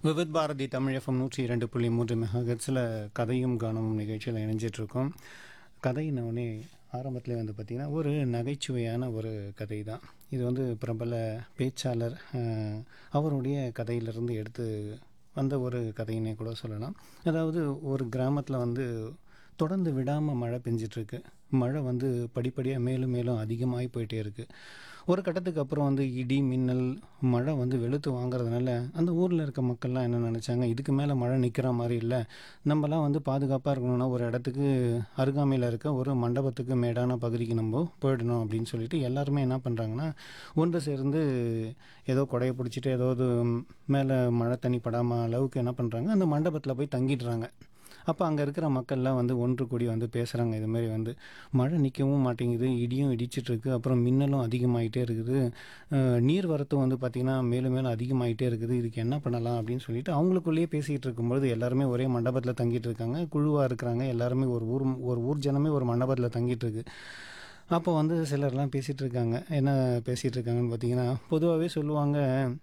Vividh Bharathi Tamil FM நூற்றி இரண்டு புள்ளி மூன்று மெகாஹெட்ஸில் கதையும் கானமும் நிகழ்ச்சியில் இணைஞ்சிட்ருக்கோம் கதையினவுடனே ஆரம்பத்தில் வந்து பார்த்திங்கன்னா ஒரு நகைச்சுவையான ஒரு கதை தான் இது வந்து பிரபல பேச்சாளர் அஹ், அவருடைய கதையிலிருந்து எடுத்து வந்த ஒரு கதையினே கூட சொல்லலாம் அதாவது ஒரு கிராமத்தில் வந்து தொடர்ந்து விடாமல் மழை பெஞ்சிட்ருக்கு மழை வந்து படிப்படியாக மேலும் மேலும் அதிகமாகி போயிட்டே இருக்குது ஒரு கட்டத்துக்கு அப்புறம் வந்து இடி மின்னல் மழை வந்து வெளுத்து வாங்குறதுனால அந்த ஊரில் இருக்க மக்கள்லாம் என்ன நினச்சாங்க இதுக்கு மேலே மழை நிற்கிற மாதிரி இல்லை நம்மலாம் வந்து பாதுகாப்பாக இருக்கணும்னா ஒரு இடத்துக்கு அருகாமையில் இருக்க ஒரு மண்டபத்துக்கு மேடான பகுதிக்கு நம்ம போயிடணும் அப்படின்னு சொல்லிட்டு எல்லாருமே என்ன பண்ணுறாங்கன்னா ஒன்று சேர்ந்து ஏதோ கொடையை பிடிச்சிட்டு ஏதாவது மேலே மழை தண்ணி படாமல் அளவுக்கு என்ன பண்ணுறாங்க அந்த மண்டபத்தில் போய் தங்கிடுறாங்க அப்போ அங்கே இருக்கிற மக்கள்லாம் வந்து ஒன்று கூடி வந்து பேசுகிறாங்க இது மாதிரி வந்து மழை நிற்கவும் மாட்டேங்குது இடியும் இடிச்சிட்டு இருக்கு அப்புறம் மின்னலும் அதிகமாகிட்டே இருக்குது அஹ் நீர் வரத்தும் வந்து பார்த்திங்கன்னா மேலும் மேலும் அதிகமாகிட்டே இருக்குது இதுக்கு என்ன பண்ணலாம் அப்படின்னு சொல்லிட்டு அவங்களுக்குள்ளேயே பேசிகிட்டு இருக்கும்பொழுது எல்லாருமே ஒரே மண்டபத்தில் தங்கிட்டு இருக்காங்க குழுவாக இருக்கிறாங்க எல்லாருமே ஒரு ஊர் ஒரு ஊர் ஜனமே ஒரு மண்டபத்தில் தங்கிட்டு இருக்கு அப்போ வந்து சிலர்லாம் பேசிகிட்டு இருக்காங்க என்ன பேசிகிட்டு இருக்காங்கன்னு பார்த்தீங்கன்னா பொதுவாகவே சொல்லுவாங்க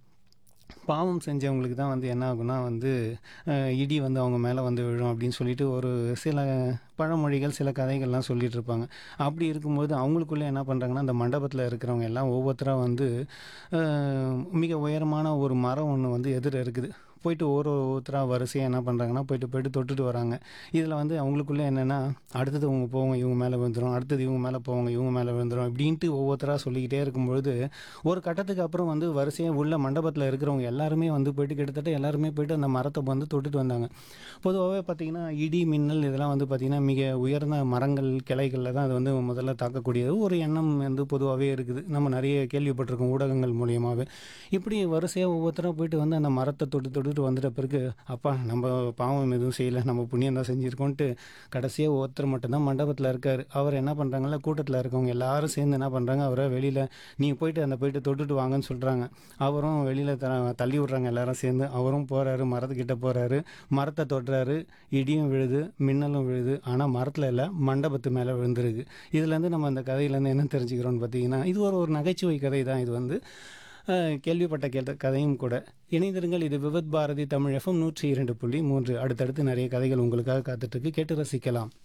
பாவம் செஞ்சவங்களுக்கு தான் வந்து என்ன ஆகும்னா வந்து அஹ், இடி வந்து அவங்க மேலே வந்து விழும் அப்படின்னு சொல்லிட்டு ஒரு சில பழமொழிகள் சில கதைகள்லாம் சொல்லிட்டு இருப்பாங்க அப்படி இருக்கும்போது அவங்களுக்குள்ளே என்ன பண்ணுறாங்கன்னா அந்த மண்டபத்தில் இருக்கிறவங்க எல்லாம் ஒவ்வொருத்தராக வந்து அஹ், மிக உயரமான ஒரு மரம் ஒன்று வந்து எதிர இருக்குது போயிட்டு ஒரு ஒருத்தராக வரிசையாக என்ன பண்ணுறாங்கன்னா போயிட்டு போயிட்டு தொட்டுட்டு வராங்க இதில் வந்து அவங்களுக்குள்ளே என்னென்னா அடுத்தது இவங்க போவாங்க இவங்க மேலே விழுந்துரும் அடுத்தது இவங்க மேலே போவாங்க இவங்க மேலே விழுந்துரும் இப்படின்ட்டு ஒவ்வொருத்தராக சொல்லிக்கிட்டே இருக்கும்பொழுது ஒரு கட்டத்துக்கு அப்புறம் வந்து வரிசையாக உள்ள மண்டபத்தில் இருக்கிறவங்க எல்லாருமே வந்து போயிட்டு கிட்டத்தட்ட எல்லாருமே போயிட்டு அந்த மரத்தை வந்து தொட்டுட்டு வந்தாங்க பொதுவாகவே பார்த்திங்கன்னா இடி மின்னல் இதெல்லாம் வந்து பார்த்திங்கன்னா மிக உயர்ந்த மரங்கள் கிளைகளில் தான் அது வந்து முதல்ல தாக்கக்கூடியது ஒரு எண்ணம் வந்து பொதுவாகவே இருக்குது நம்ம நிறைய கேள்விப்பட்டிருக்கோம் ஊடகங்கள் மூலியமாகவே இப்படி வரிசையாக ஒவ்வொருத்தராக போயிட்டு வந்து அந்த மரத்தை தொட்டு தொட்டுட்டு வந்துட்ட பிறகு அப்பா நம்ம பாவம் எதுவும் செய்யலை நம்ம புண்ணியம் தான் செஞ்சுருக்கோன்ட்டு கடைசியாக ஒருத்தர் மட்டும்தான் மண்டபத்தில் இருக்கார் அவர் என்ன பண்ணுறாங்கல்ல கூட்டத்தில் இருக்கவங்க எல்லாரும் சேர்ந்து என்ன பண்ணுறாங்க அவரை வெளியில் நீங்கள் போயிட்டு அந்த போயிட்டு தொட்டுட்டு வாங்கன்னு சொல்கிறாங்க அவரும் வெளியில் த தள்ளி விட்றாங்க எல்லாரும் சேர்ந்து அவரும் போகிறாரு மரத்துக்கிட்ட போகிறாரு மரத்தை தொடுறாரு இடியும் விழுது மின்னலும் விழுது ஆனால் மரத்தில் இல்லை மண்டபத்து மேலே விழுந்துருக்கு இதுலேருந்து நம்ம அந்த கதையிலேருந்து என்ன தெரிஞ்சுக்கிறோம்னு பார்த்தீங்கன்னா இது ஒரு ஒரு நகைச்சுவை கதை தான் இது வந்து அஹ், கேள்விப்பட்ட கேட்ட கதையும் கூட இணைந்திருங்கள் இது விவத் பாரதி தமிழ் எஃப்எம் நூற்றி இரண்டு புள்ளி மூன்று அடுத்தடுத்து நிறைய கதைகள் உங்களுக்காக காத்துட்ருக்கு கேட்டு ரசிக்கலாம்